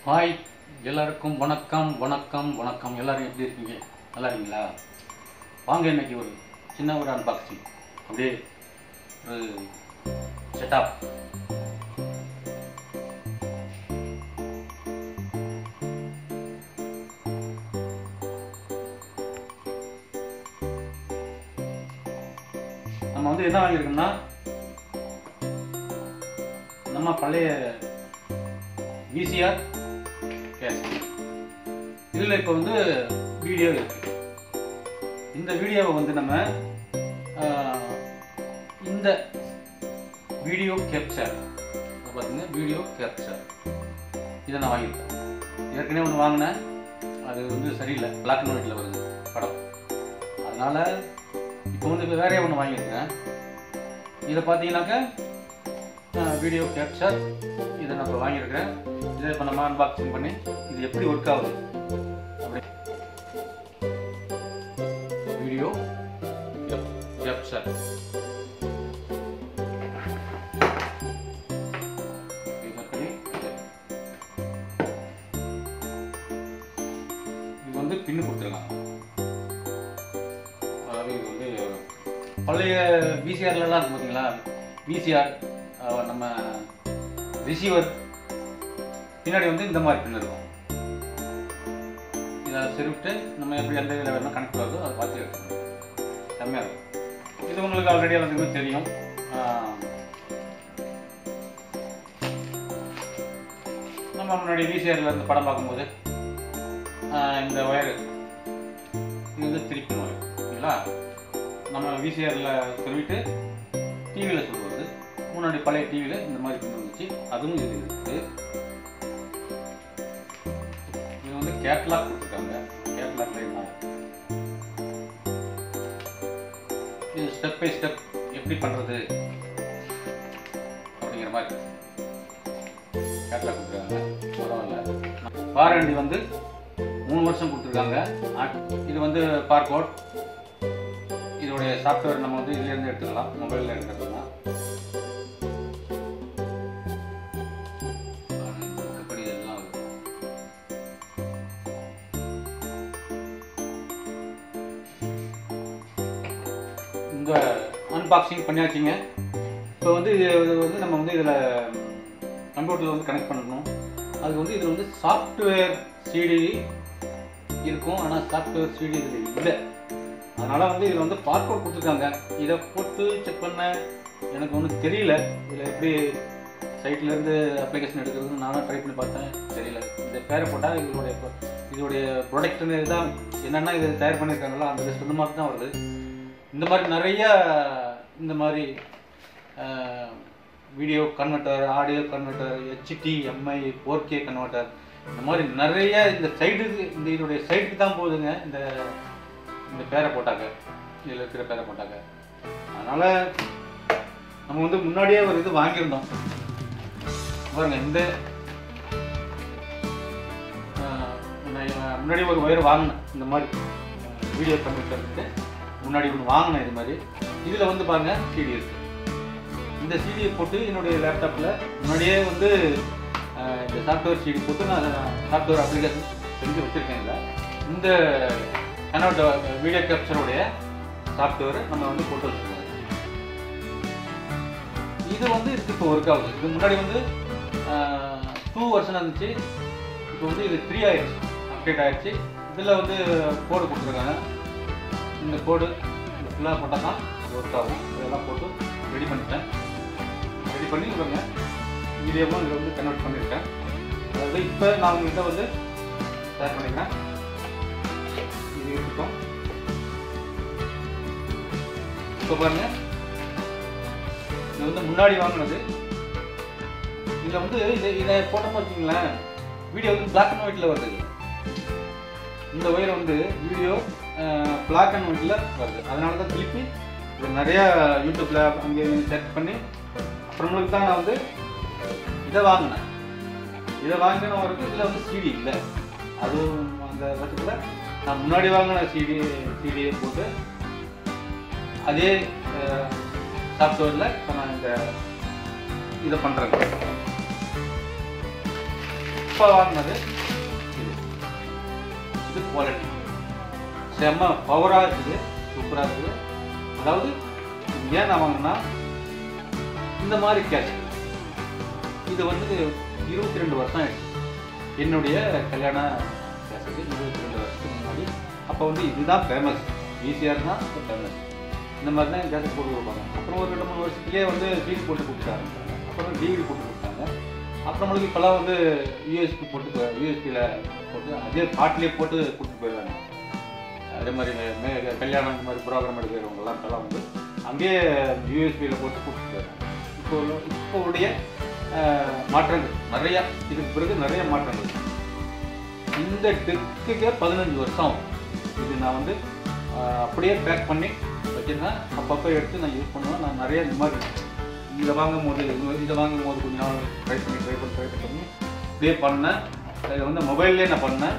Hi எல்லாருக்கும் வணக்கம் வணக்கம் வணக்கம் எல்லாரும் எப்படி இருக்கீங்க நல்லா இருக்கீங்களா வாங்க இன்னைக்கு ஒரு சின்ன ஒரு அன்பாக்சிங் அப்படியே ஒரு செட்டப் நம்ம வந்து என்ன வாங்கியிருக்கோம்னா நம்ம பழைய விசிஆர் கேசட் இதில் இப்போ வந்து வீடியோ இருக்கு இந்த வீடியோவை வந்து நம்ம ஆஹ், இந்த வீடியோ கேப்சர் பார்த்தீங்கன்னா வீடியோ கேப்சர் இதை நான் வாங்கியிருக்கேன் ஏற்கனவே ஒன்று வாங்கினேன் அது வந்து சரியில்லை பிளாக் அண்ட் ஒயிட்டில் வருது படம் அதனால் இப்போ வந்து இப்போ வேறையே ஒன்று வாங்கியிருக்கேன் இதை பார்த்தீங்கன்னாக்கா வீடியோ கேப்சர் இதை நான் இப்போ வாங்கியிருக்கிறேன் இதை இப்போ நம்ம அன்பாக்சிங் பண்ணி இது எப்படி ஒர்க் ஆகுது அப்படி வீடியோ கேப்சர் இது வந்து பின்னு கொடுத்துருக்காங்க அதாவது இது வந்து பழைய விசிஆர்லலாம் இருக்கு பார்த்தீங்களா விசிஆர் நம்ம ரிசீவர் பின்னாடி வந்து இந்த மாதிரி பின் இருக்கும் இதை செருவிட்டு நம்ம எப்படி எந்த இதில் வேணால் கனெக்ட் ஆகுதோ அதை பார்த்து எடுத்துக்கணும் செம்மையாக இருக்கும் இது உங்களுக்கு ஆல்ரெடி எல்லாத்துக்குமே தெரியும் ஆஹ், நம்ம முன்னாடி விசிஆரில் இருந்து படம் பார்க்கும்போது ஆஹ், இந்த ஒயரு இது வந்து திருப்பி ஒயர் ஓகேங்களா நம்ம விசிஆரில் சொல்லிட்டு டிவியில் சொல்லுவது முன்னாடி பழைய டிவியில் இந்த மாதிரி கொண்டு வந்துச்சு அதுவும் இது இருக்குது இது வந்து கேட்லாக் கொடுத்துருக்காங்க கேட்லாக் லைன் இது ஸ்டெப் பை ஸ்டெப் எப்படி பண்ணுறது அப்படிங்கிற மாதிரி கேட்லாக் கொடுத்துருக்காங்க பரவாயில்ல வாரண்டி வந்து மூணு வருஷம் கொடுத்துருக்காங்க இது வந்து பார்கோட் இதோடைய சாஃப்ட்வேர் நம்ம வந்து இதுலேருந்து எடுத்துக்கலாம் மொபைலில் எடுத்துக்கலாம் மற்றபடி இதெல்லாம் இருக்கு. இந்த அன்பாக்சிங் பண்ணியாச்சுங்க இப்போ வந்து இது இது வந்து நம்ம வந்து இதில் கம்ப்யூட்டரில் வந்து கனெக்ட் பண்ணணும் அது வந்து இதில் வந்து சாஃப்ட்வேர் சிடி இருக்கும் ஆனால் சாஃப்ட்வேர் சிடி இதில் இல்லை அதனால் வந்து இதில் வந்து பார்க்கோட் கொடுத்துருக்காங்க இதை போட்டு செக் பண்ண எனக்கு ஒன்றும் தெரியல இதில் எப்படி சைட்லேருந்து அப்ளிகேஷன் எடுக்கிறதுன்னு நானும் ட்ரை பண்ணி பார்த்தேன் தெரியல இந்த பேரை போட்டால் இதோடைய pro- இதோடைய ப்ராடக்ட்னு இதுதான் என்னென்ன இது தயார் பண்ணியிருக்காங்களோ அந்த லிஸ்ட் இந்த மாதிரி தான் வருது இந்த மாதிரி நிறைய இந்த மாதிரி video converter audio converter HDMI four K converter இந்த மாதிரி நிறைய இந்த சைடுக்கு இந்த இதோடைய சைடுக்கு தான் போகுதுங்க இந்த இந்த பேரை போட்டாக்க இதில் இருக்கிற பேரை போட்டாக்க அதனால் நம்ம வந்து முன்னாடியே ஒரு இது வாங்கியிருந்தோம் பாருங்க இந்த ஆஹ், நான் முன்னாடி ஒரு ஒயர் வாங்கினேன் இந்த மாதிரி வீடியோ கம்ப்யூட்டருக்கு முன்னாடி ஒன்று வாங்கினேன் இது மாதிரி இதில் வந்து பாருங்க சிடி இருக்கு இந்த சிடியை போட்டு என்னுடைய லேப்டாப்பில் முன்னாடியே வந்து ஆஹ், இந்த சாஃப்ட்வேர் சிடி போட்டு நான் சாஃப்ட்வேர் அப்ளிகேஷன் செஞ்சு வச்சுருக்கேன் இதில் இந்த கனோட வீடியோ கேப்சருடைய சாஃப்ட்வேரை நம்ம வந்து போட்டு வச்சுருக்கோம் இது வந்து இதுக்கு இப்போ ஒர்க் ஆகுது இது முன்னாடி வந்து டூ வருஷன் இருந்துச்சு இப்போ வந்து இது த்ரீ ஆயிடுச்சு அப்டேட் ஆயிடுச்சு இதில் வந்து கோடு கொடுத்துருக்காங்க இந்த கோடு இது ஃபுல்லாக போட்டால் தான் இது ஒர்க் ஆகும் இதெல்லாம் போட்டு ரெடி பண்ணிட்டேன் ரெடி பண்ணி இவங்க வீடியோவும் இதில் வந்து கன்வெர்ட் பண்ணியிருக்கேன் அதாவது இப்போ நான் உங்கள்கிட்ட வந்து ஷேர் பண்ணிக்கிறேன் இது இருக்கட்டும் இப்போ பாருங்க இது வந்து முன்னாடி வாங்கினது இதில் வந்து இதை இதை போட்டோம்னு வச்சுங்களேன் வீடியோ வந்து பிளாக் அண்ட் ஒயிட்டில் வருது இது. இந்த ஒயர் வந்து வீடியோ பிளாக் அண்ட் ஒயிட்டில் வருது அதனால தான் திருப்பி இது நிறையா யூடியூப்பில் அங்கே செக் பண்ணி அப்புறமேலுக்கு தான் நான் வந்து இதை வாங்கினேன் இதை வாங்கின வரைக்கும் இதில் வந்து சிடி இல்லை அதுவும் அந்த பட்சத்தில் நான் முன்னாடி வாங்கின சிடி சிடியை போட்டு அதே சாஃப்ட்வேரில் இப்போ நான் இந்த இதை பண்ணுறேன் இப்போ வாங்கினது இது இது குவாலிட்டி செம்ம பவராக இருக்குது சூப்பராக இருக்குது அதாவது இது ஏன் நான் வாங்கினா இந்த மாதிரி கேஷ் இது வந்து இருபத்தி ரெண்டு வருஷம் ஆயிடுச்சு என்னுடைய கல்யாண கேசட் இருபத்தி ரெண்டு வருஷத்துக்கு முன்னாடி அப்போ வந்து இதுதான் ஃபேமஸ் ஈஸியாக தான் ஃபேமஸ் இந்த மாதிரி தான் கேசட் போட்டு கொடுப்பாங்க அப்புறம் ஒரு ரெண்டு மூணு வருஷத்துலேயே வந்து டிவி போட்டு கொடுக்க ஆரம்பிச்சாங்க அப்புறம் டிவி போட்டு கொடுத்தாங்க அப்புறமேலுக்கு இப்போலாம் வந்து யூஎஸ்பி போட்டு யூஎஸ்பியில் போட்டு அதே பாட்டிலே போட்டு கொடுத்துட்டு போயிடுவாங்க அதே மாதிரி மே- மே- கல்யாணம் இந்த மாதிரி ப்ரோக்ராம் எடுக்கிறவங்கலாம் இப்போலாம் வந்து அங்கேயே யூஎஸ்பியில் போட்டு கொடுத்துட்டு போயிடுறாங்க இப்போ உள்ள- இப்போ உடைய அஹ், மாற்றங்கள் நிறையா இதுக்கு பிறகு நிறைய மாற்றங்கள் இந்த டெக்குக்கே பதினஞ்சு வருஷம் ஆகும் இது நான் வந்து அஹ், அப்படியே பேக் பண்ணி வச்சிருந்தேன் அப்பப்போ எடுத்து நான் யூஸ் பண்ணுவேன் நான் நிறைய இந்த மாதிரி இதை வாங்கும் போது இது- இதை வாங்கும் போது கொஞ்ச நாள் ட்ரை பண்ணி ட்ரை பண்ணி ட்ரை பண்ணி இப்படியே பண்ணேன் இதை வந்து மொபைல்லே நான் பண்ணேன்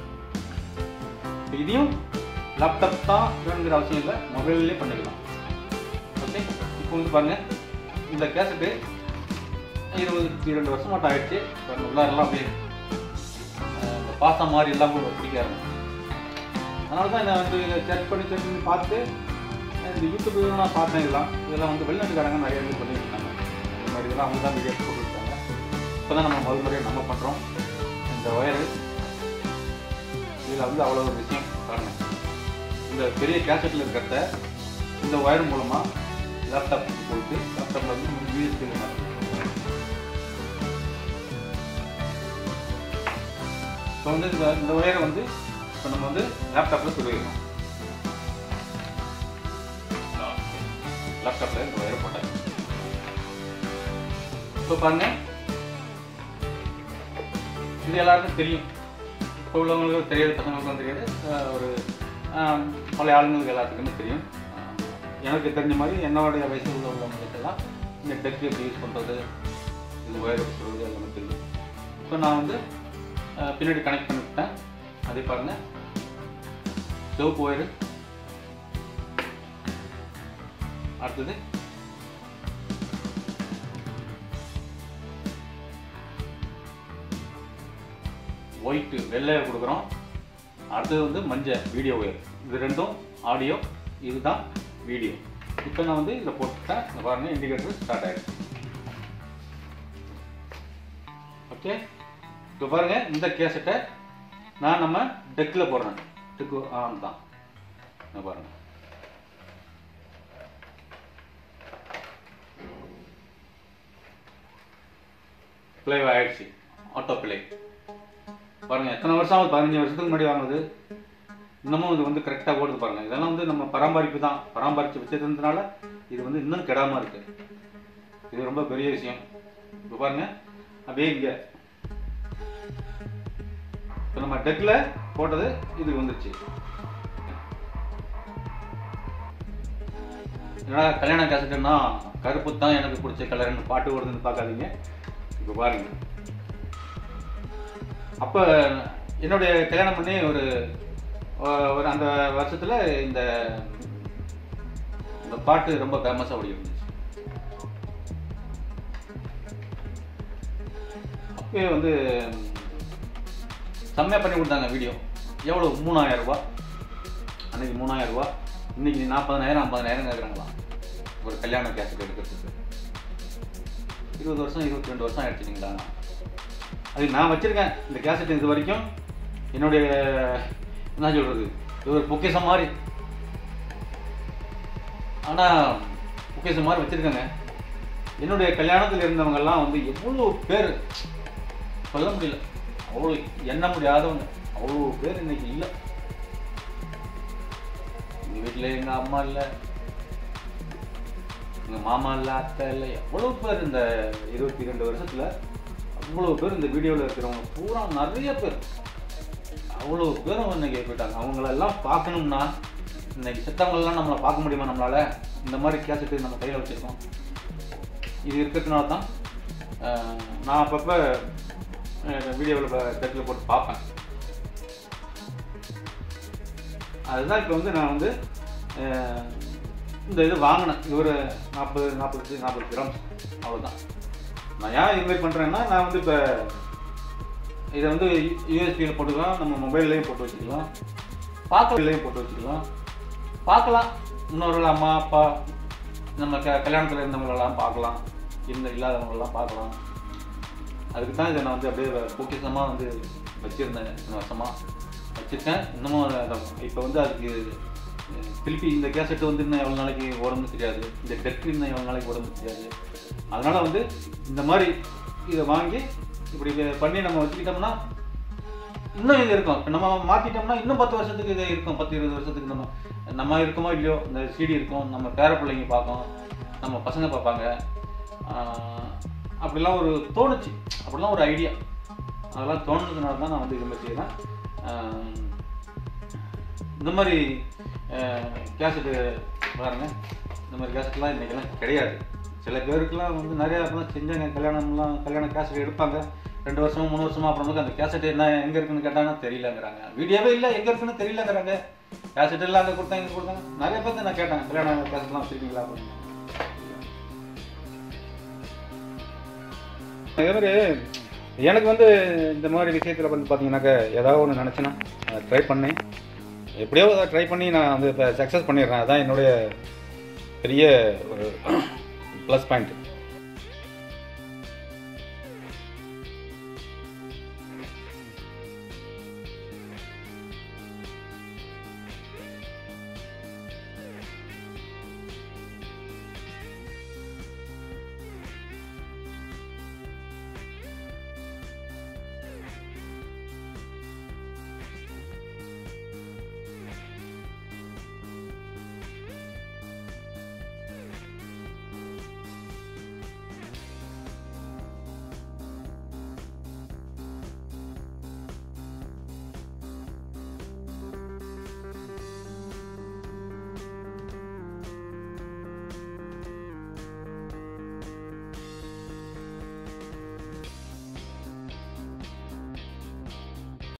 இதையும் லேப்டாப் தான் வேணுங்கிற அவசியம் இல்லை மொபைல்லே பண்ணிக்கலாம் ஓகே இப்போ வந்து பாருங்க இந்த கேசட்டு இருபது ரெண்டு வருஷமாட்டம் ஆயிடுச்சு பாருங்க, உள்ளாரெல்லாம் அப்படியே அஹ், இந்த பாசம் மாதிரி எல்லாம் கூட பிடிக்க ஆரம்பிச்சு அதனால தான் நான் வந்து செக் பண்ணி செக் பண்ணி பார்த்து அஹ், இந்த யூடியூப்ல நான் பார்த்தேன் இதெல்லாம் இதெல்லாம் வந்து வெளிநாட்டுக்காரங்க நிறைய பேர் பண்ணியிருக்காங்க இந்த மாதிரி இதெல்லாம் அவங்க தான் வீடியோ போட்டுருக்காங்க இப்போ தான் நம்ம முதல் முறையாக நம்ம பண்ணுறோம் இந்த ஒயரு இதில் வந்து அவ்வளோ ஒரு விஷயம் பாருங்க இந்த பெரிய கேசட்டில் இருக்கிறத இந்த ஒயர் மூலமாக லேப்டாப்புக்கு போட்டு லேப்டாப்பில் வந்து யூஎஸ்பி இப்போ வந்து இந்த இந்த ஒயரை வந்து இப்போ நம்ம வந்து லேப்டாப்பில் சொல்லிடணும் லேப்டாப்பில் இந்த ஒயரை போட்டாச்சு இப்போ பாருங்க இது எல்லாருக்கும் தெரியும் இப்போ உள்ளவங்களுக்கு தெரியாது பசங்களுக்கும் தெரியாது அஹ் ஒரு ஆஹ் பழைய ஆளுங்களுக்கு எல்லாத்துக்குமே தெரியும் ஆஹ் எனக்கு தெரிஞ்ச மாதிரி என்னோடைய வயசு உள்ள உள்ளவங்களுக்கெல்லாம் இந்த டெக் எப்படி யூஸ் பண்ணுறது இந்த ஒயர் எப்படி சொல்கிறது எல்லாமே தெரியும் இப்போ நான் வந்து ஆஹ் பின்னாடி கனெக்ட் பண்ணிவிட்டேன் அதே பாருங்க சிவப்பு ஒயரு அடுத்தது ஒயிட்டு வெள்ளையை கொடுக்குறோம் அடுத்தது வந்து மஞ்சள் வீடியோ ஒயர் இது ரெண்டும் ஆடியோ இதுதான் வீடியோ இப்போ நான் வந்து இதில் போட்டுட்டேன் இந்த பாருங்க இண்டிகேட்டர் ஸ்டார்ட் ஆயிடுச்சு ஓகே இப்போ பாருங்க இந்த கேசட்டை நான் நம்ம டெக்கில் போடுறேன் டெக்கு ஆன் தான் இந்த பாருங்க ப்ளே ஆயிடுச்சு ஆட்டோ ப்ளே பாருங்க எத்தனை வருஷம் ஆகுது பதினஞ்சு வருஷத்துக்கு முன்னாடி வாங்குனது இன்னமும் இது வந்து கரெக்டாக ஓடுது பாருங்க இதெல்லாம் வந்து நம்ம பராமரிப்பு தான் பராமரித்து வச்சதுனால இது வந்து இன்னும் கெடாம இருக்கு இது ரொம்ப பெரிய விஷயம் இப்போ பாருங்க அப்படியே இங்க இப்போ நம்ம டெக்கில் போட்டது இது வந்துருச்சு என்னடா கல்யாண கேசட்டுன்னா கருப்பு தான் எனக்கு பிடிச்ச கலர்னு பாட்டு ஓடுதுன்னு பார்க்காதீங்க இப்போ பாருங்க அப்போ என்னுடைய கல்யாணம் பண்ணி ஒரு ஒரு அந்த வருஷத்துல இந்த இந்த பாட்டு ரொம்ப ஃபேமஸாக ஓடி இருந்துச்சு அப்பயே வந்து செம்மையாக பண்ணி கொடுத்தாங்க வீடியோ எவ்வளோ மூணாயிரம் ரூபாய் அன்னைக்கு மூணாயிரம் ரூபாய் இன்னைக்கு நாற்பதனாயிரம் ஐம்பதனாயிரம் கேட்குறாங்களாம் ஒரு கல்யாண கேசட் எடுக்கிறதுக்கு இருபது வருஷம் இருபத்தி ரெண்டு வருஷம் ஆயிடுச்சுங்களா அது நான் வச்சிருக்கேன் இந்த கேசட் இது வரைக்கும் என்னுடைய என்ன சொல்றது இது ஒரு பொக்கிஷம் மாதிரி ஆனா பொக்கிஷம் மாதிரி வச்சிருக்கேங்க என்னுடைய கல்யாணத்தில் இருந்தவங்க எல்லாம் வந்து எவ்வளோ பேர் சொல்ல முடியல அவ்வளோ எண்ண முடியாதவங்க அவ்வளோ பேர் இன்னைக்கு இல்லை எங்க வீட்டில் எங்க அம்மா இல்லை எங்க மாமா இல்லை அத்தை இல்லை எவ்வளோ பேர் இந்த இருபத்தி ரெண்டு வருஷத்துல அவ்வளோ பேர் இந்த வீடியோவில் இருக்கிறவங்க பூரா நிறைய பேர் அவ்வளோ பேரும் இன்னைக்கு போயிட்டாங்க அவங்களெல்லாம் பார்க்கணும்னா இன்னைக்கு செத்தவங்களெல்லாம் நம்மளை பார்க்க முடியுமா நம்மளால இந்த மாதிரி கேசட்டு நம்ம கையில் வச்சுருக்கோம் இது இருக்கிறதுனால தான் அஹ், நான் அப்பப்போ வீடியோவில் டெட்டில் போட்டு பார்ப்பேன் அதுதான் இப்போ வந்து நான் வந்து அஹ், இந்த இது வாங்கினேன் இது ஒரு நாற்பது நாற்பது நாற்பது கிராம்ஸ் அவ்வளோதான் நான் ஏன் இது மாதிரி பண்ணுறேன்னா நான் வந்து இப்போ இதை வந்து யூஎஸ்பியில் போட்டுக்கலாம் நம்ம மொபைல்லையும் போட்டு வச்சுக்கலாம் பார்க்கலையும் போட்டு வச்சுக்கலாம் பார்க்கலாம் இன்னொரு அம்மா அப்பா நம்ம க கல்யாணத்தில் இருந்தவங்களெல்லாம் பார்க்கலாம் இருந்த இல்லாதவங்களெல்லாம் பார்க்கலாம் அதுக்கு தான் இதை நான் வந்து அப்படியே பொக்கிஷமாக வந்து வச்சுருந்தேன் இத்தனை வருஷமாக வச்சுருக்கேன் இன்னமும் இப்போ வந்து அதுக்கு அஹ், திருப்பி இந்த கேசட் வந்து இன்னும் எவ்வளோ நாளைக்கு ஓடும்னு தெரியாது இந்த டெக் இன்னும் எவ்வளோ நாளைக்கு ஓடும்னு தெரியாது அதனால் வந்து இந்த மாதிரி இதை வாங்கி இப்படி இதை பண்ணி நம்ம வச்சுக்கிட்டோம்னா இன்னும் இது இருக்கும் இப்போ நம்ம மாற்றிட்டோம்னா இன்னும் பத்து வருஷத்துக்கு இது இருக்கும் பத்து இருபது வருஷத்துக்கு நம்ம நம்ம இருக்கோமோ இல்லையோ இந்த சிடி இருக்கும் நம்ம பேர பிள்ளைங்க பார்க்கும் நம்ம பசங்க பார்ப்பாங்க ஆஹ் அப்படிலாம் ஒரு தோணுச்சு அப்படிலாம் ஒரு ஐடியா அதெல்லாம் தோணுனதுனால தான் நான் வந்து இது மாதிரி செய்கிறேன் ஆஹ் இந்த மாதிரி கேசட்டு பாருங்க இந்த மாதிரி கேசட்லாம் இன்றைக்கெல்லாம் கிடையாது சில பேருக்குலாம் வந்து நிறையா இப்பலாம் செஞ்சாங்க கல்யாணம்லாம் கல்யாண கேசட் எடுப்பாங்க ரெண்டு வருஷமா மூணு வருஷமா அப்புறமேட்டு அந்த கேசட் என்ன எங்கே இருக்குன்னு கேட்டாங்கன்னா தெரியலங்கிறாங்க வீடியோவே இல்லை எங்கே இருக்குன்னு தெரியலங்கிறாங்க கேசட் எல்லாம் அங்கே கொடுத்தாங்க இங்கே கொடுத்தாங்க நிறைய பேர்த்த நான் கேட்டேன் கல்யாண கேசட்லாம் வச்சுருக்கீங்களா அப்படின்னு அதே மாதிரி எனக்கு வந்து இந்த மாதிரி விஷயத்தில் வந்து பார்த்தீங்கன்னாக்க ஏதாவது ஒன்று நினச்சினா ட்ரை பண்ணேன் எப்படியோ அதை ட்ரை பண்ணி நான் வந்து இப்போ சக்ஸஸ் பண்ணிடுறேன் அதான் என்னுடைய பெரிய ஒரு ப்ளஸ் பாயிண்ட்